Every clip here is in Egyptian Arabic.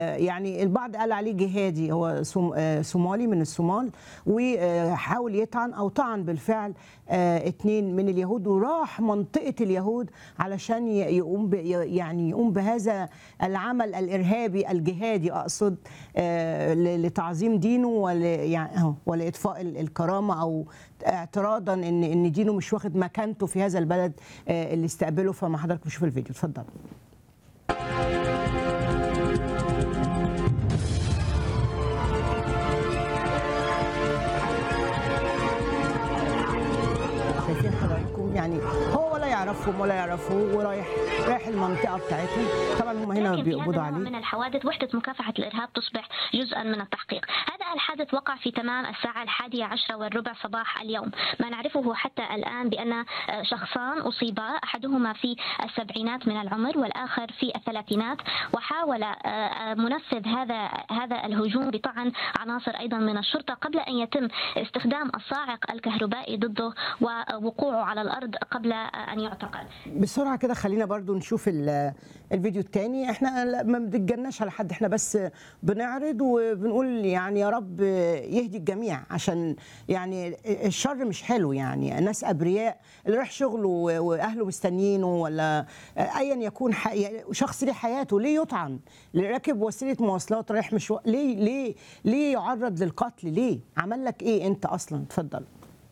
يعني البعض قال عليه جهادي هو صوم- آه، صومالي من الصومال وحاول يطعن او طعن بالفعل آه، اتنين من اليهود وراح منطقه اليهود علشان ي- يقوم ب- ي- يعني يقوم بهذا العمل الارهابي الجهادي اقصد آه، ل- لتعظيم دينه ول يعني أهو، ولاطفاء ال- الكرامه او اعتراضا ان ان دينه مش واخد مكانته في هذا البلد آه، اللي استقبله فما حضرتك نشوف الفيديو اتفضل شايفين حضراتكم يعني هو ولا يعرفهم ولا يعرفوه ورايح رايح المنطقه بتاعتهم طبعا هم هنا لكن في هذا بيقبضوا النوع عليه من الحوادث وحدة مكافحة الإرهاب تصبح جزءا من التحقيق هذا الحادث وقع في تمام الساعة الحادية عشرة والربع صباح اليوم ما نعرفه حتى الآن بأن آه، شخصان أصيبا أحدهما في السبعينات من العمر والآخر في الثلاثينات وحاول آه، آه، منفذ هذا هذا الهجوم بطعن عناصر أيضا من الشرطة قبل أن يتم استخدام الصاعق الكهربائي ضده ووقوعه على الأرض قبل آه، أن يعتقل بسرعه كده خلينا برضو نشوف ال- الفيديو التاني احنا لا- ما بنتجناش على حد احنا بس بنعرض وبنقول يعني يا رب يهدي الجميع عشان يعني الشر مش حلو يعني ناس ابرياء اللي رايح شغله واهله مستنيينه ولا ايا يكون ح- يعني شخص ليه حياته ليه يطعن اللي راكب وسيله مواصلات رايح مشوار ليه ليه ليه يعرض للقتل ليه عمل لك ايه انت اصلا اتفضل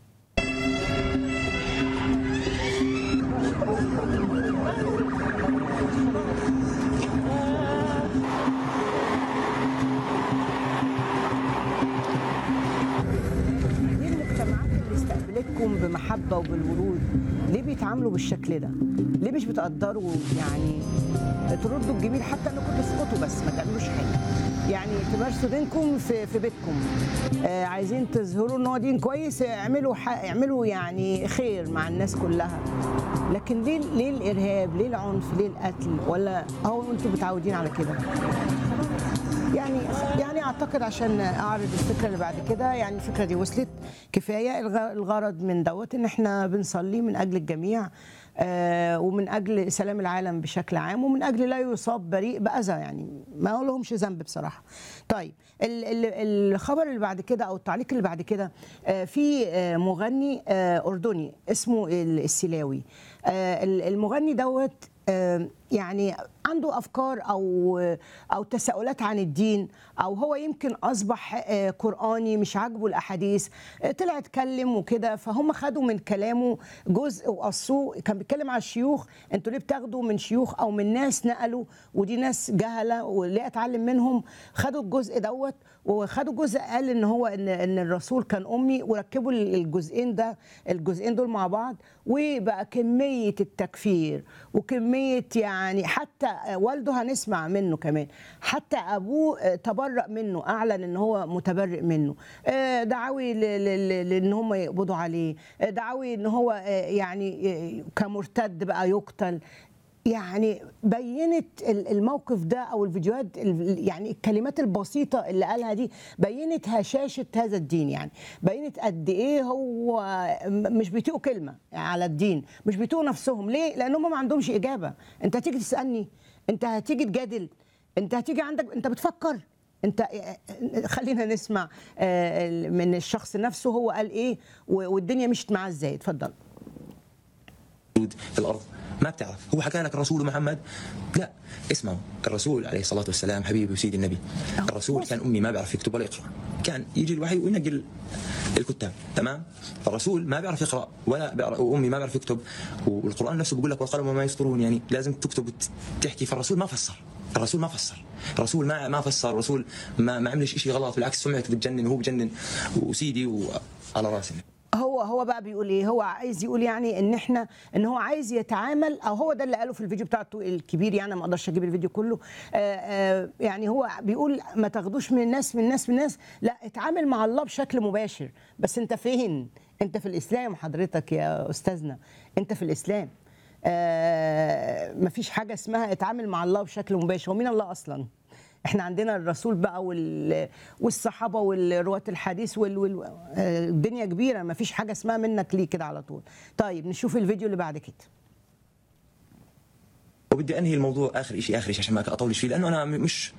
ليه المجتمعات اللي استقبلتكم بمحبه وبالورود ليه بيتعاملوا بالشكل ده؟ ليه مش بتقدروا يعني تردوا الجميل حتى انكم تسقطوا بس ما تعملوش حاجه يعني تمارسوا دينكم في في بيتكم آه عايزين تظهروا ان هو دين كويس اعملوا ح- اعملوا يعني خير مع الناس كلها لكن ليه ليه الارهاب؟ ليه العنف؟ ليه القتل؟ ولا هو انتم متعودين على كده؟ يعني يعني اعتقد عشان اعرض الفكره اللي بعد كده يعني الفكره دي وصلت كفايه الغ- الغرض من دوت ان احنا بنصلي من اجل الجميع آه ومن اجل سلام العالم بشكل عام ومن اجل لا يصاب بريء باذى يعني ما لهمش ذنب بصراحه. طيب ال- ال- الخبر اللي بعد كده او التعليق اللي بعد كده آه في آه مغني آه اردني اسمه ال- السلاوي آه ال- المغني دوت آه، يعني عنده افكار او او تساؤلات عن الدين او هو يمكن اصبح آه، قراني مش عاجبه الاحاديث آه، طلع اتكلم وكده فهم خدوا من كلامه جزء وقصوه كان بيتكلم على الشيوخ انتوا ليه بتاخدوا من شيوخ او من ناس نقلوا ودي ناس جهله وليه اتعلم منهم خدوا الجزء دوت وخدوا جزء قال ان هو ان ان الرسول كان امي وركبوا الجزئين ده الجزئين دول مع بعض وبقى كميه التكفير وكميه يعني حتى والده هنسمع منه كمان حتى ابوه تبرأ منه اعلن ان هو متبرئ منه آه، دعاوي ل- ل- ل- لان هم يقبضوا عليه آه، دعاوي ان هو آه، يعني آه، كمرتد بقى يقتل يعني بينت ال- الموقف ده او الفيديوهات ال- يعني الكلمات البسيطه اللي قالها دي بينت هشاشه هذا الدين يعني بينت قد ايه هو م- مش بيطيقوا كلمه على الدين مش بيطيقوا نفسهم ليه لان هم ما عندهمش اجابه انت هتيجي تسالني انت هتيجي تجادل انت هتيجي عندك انت بتفكر انت خلينا نسمع آه، من الشخص نفسه هو قال ايه و- والدنيا مشت معاه ازاي اتفضل موجود في الارض ما بتعرف هو حكى لك الرسول محمد لا اسمعوا الرسول عليه الصلاه والسلام حبيبي وسيدي النبي الرسول كان امي ما بيعرف يكتب ولا يقرا كان يجي الوحي وينقل الكتاب تمام الرسول ما بيعرف يقرا ولا بيعرف وامي ما بيعرف يكتب والقران نفسه بيقول لك والقلم وما يسطرون يعني لازم تكتب وتحكي فالرسول ما فسر الرسول ما فسر الرسول ما ما فسر الرسول ما ما عملش شيء غلط بالعكس سمعته بتجنن وهو بجنن وسيدي وعلى راسي هو هو بقى بيقول ايه هو عايز يقول يعني ان احنا ان هو عايز يتعامل او هو ده اللي قاله في الفيديو بتاعته الكبير يعني ما اقدرش اجيب الفيديو كله آه آه يعني هو بيقول ما تاخدوش من الناس من الناس من الناس لا اتعامل مع الله بشكل مباشر بس انت فين انت في الاسلام حضرتك يا استاذنا انت في الاسلام آه مفيش حاجه اسمها اتعامل مع الله بشكل مباشر ومين الله اصلا احنا عندنا الرسول بقى وال... والصحابه والرواة الحديث وال... وال... آه، الدنيا كبيره ما فيش حاجه اسمها منك ليه كده على طول طيب نشوف الفيديو اللي بعد كده وبدي انهي الموضوع اخر شيء اخر شيء عشان ما اطولش فيه لانه انا م- مش